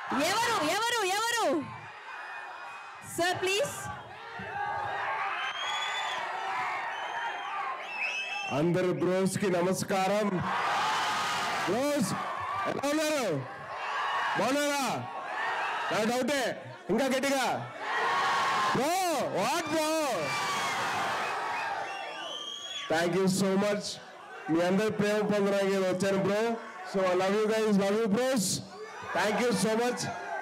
ఎవరు ఎవరు ఎవరు సార్ ప్లీజ్ అందరు బ్రోస్ కి నమస్కారం బ్రోస్ ఎలా ఉన్నారు బాగున్నారా నా డౌటే ఇంకా గట్టిగా bro what bro thank you so much మీ అందరి ప్రేమ పొందడానికి వచ్చాను bro so love you guys love you bros thank you so much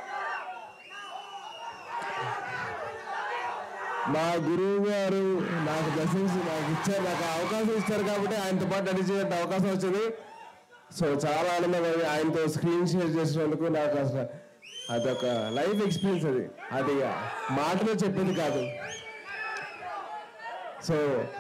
మా గురువు గారు నాకు బ్లెస్సింగ్స్ నాకు ఇచ్చారు నాకు అవకాశం ఇచ్చారు కాబట్టి ఆయనతో పాటు నడిచే అవకాశం వచ్చింది సో చాలా ఆనందంగా ఉంది ఆయనతో స్క్రీన్ షేర్ చేసినందుకు నాకు అసలు అదొక లైఫ్ ఎక్స్పీరియన్స్ అది అది మాటలో చెప్పింది కాదు సో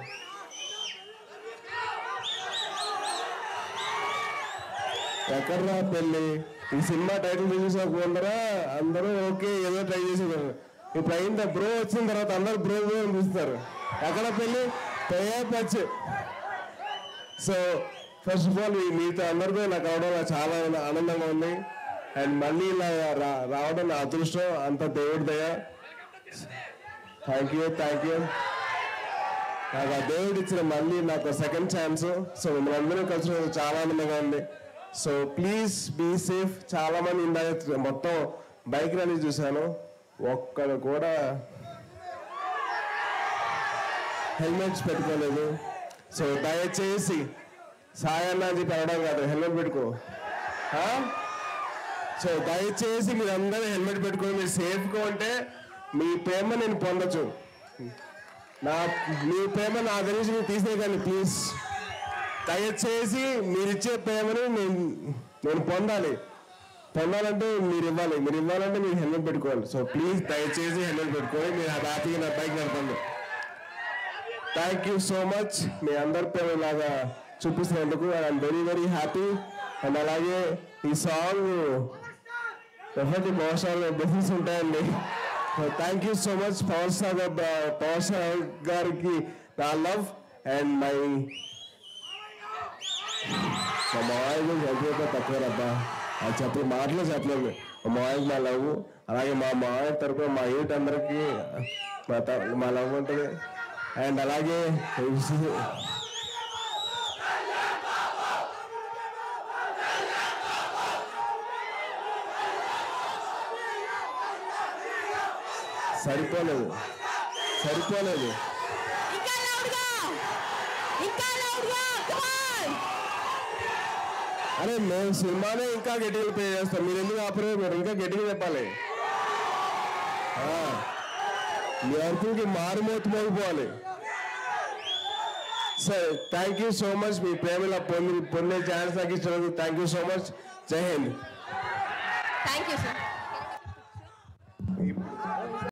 ఎక్కడ్రా పెళ్ళి ఈ సినిమా టైటిల్ చూసాక ముందరా అందరూ ఓకే ఏదో ట్రై చేసేవారు ఇప్పుడు అయిందా బ్రో వచ్చిన తర్వాత అందరూ బ్రో బ్రో అని పిలుస్తారు ఎక్కడ పెళ్ళి పోయే పచ్చి సో ఫస్ట్ ఆఫ్ ఆల్ మీతో అందరితో నాకు అవడం నాకు చాలా ఆనందంగా ఉంది అండ్ మళ్ళీ ఇలా రా- రావడం నా అదృష్టం అంత దేవుడి దయ థ్యాంక్ యూ థ్యాంక్ యూ నాకు ఆ దేవుడు ఇచ్చిన మళ్ళీ నాకు సెకండ్ ఛాన్స్ సో మిమ్మల్ని అందరూ కలిసి చాలా ఆనందంగా ఉంది సో ప్లీజ్ బీ సేఫ్ చాలా మంది ఇందాక మొత్తం బైక్ ర్యాలీ చూశాను ఒక్కడు కూడా హెల్మెట్స్ పెట్టుకోలేదు సో దయచేసి సాయన్న అని చెప్పి అనడం కాదు హెల్మెట్ పెట్టుకో ఆ? సో దయచేసి మీరు అందరూ హెల్మెట్ పెట్టుకొని మీరు సేఫ్గా ఉంటే మీ ప్రేమ నేను పొందొచ్చు నా మీ ప్రేమ నా దగ్గర నుంచి మీరు తీసేయకండి ప్లీజ్ దయచేసి మీరు ఇచ్చే ప్రేమని నేను నేను పొందాలి పొందాలంటే మీరు ఇవ్వాలి మీరు ఇవ్వాలంటే మీరు హెల్మెట్ పెట్టుకోవాలి సో ప్లీజ్ దయచేసి హెల్మెట్ పెట్టుకొని మీరు హ్యాపీగా నా బైక్ నడపండి థ్యాంక్ యూ సో మచ్ మీ అందరి ప్రేమ ఇలాగా చూపిస్తున్నందుకు I'm very very happy and అలాగే ఈ song definitely power star business ఉంటాయండి thank you so much power star గా- పవర్ స్టార్ గారికి నా లవ్ అండ్ మై మా మామయ్య చదివితే తక్కువ రబ్బా అది చెప్పి మాటలు చెప్పలేదు మా మామయ్యకి మా లవ్ అలాగే మా మామయ్య తరపున మా యూత్ అందరికి మా త- మా లవ్ ఉంటుంది అండ్ అలాగే సరిపోలేదు సరిపోలేదు ఇంకా లౌడ్గా ఇంకా లౌడ్గా కమాన్ అరే మేము సినిమానే ఇంకా గట్టిగా పే చేస్తాం మీరు ఎందుకు ఆపరే మీరు ఇంకా గట్టిగా చెప్పాలి ఆ, మీ అర్థంకి మారుమోతు మోగిపోవాలి సరే థ్యాంక్ యూ సో మచ్ మీ ప్రేమలో పొంది పొందే ఛాన్స్ నాకు ఇచ్చినందుకు థ్యాంక్ యూ సో మచ్ జై హింద్ థ్యాంక్ యూ సార్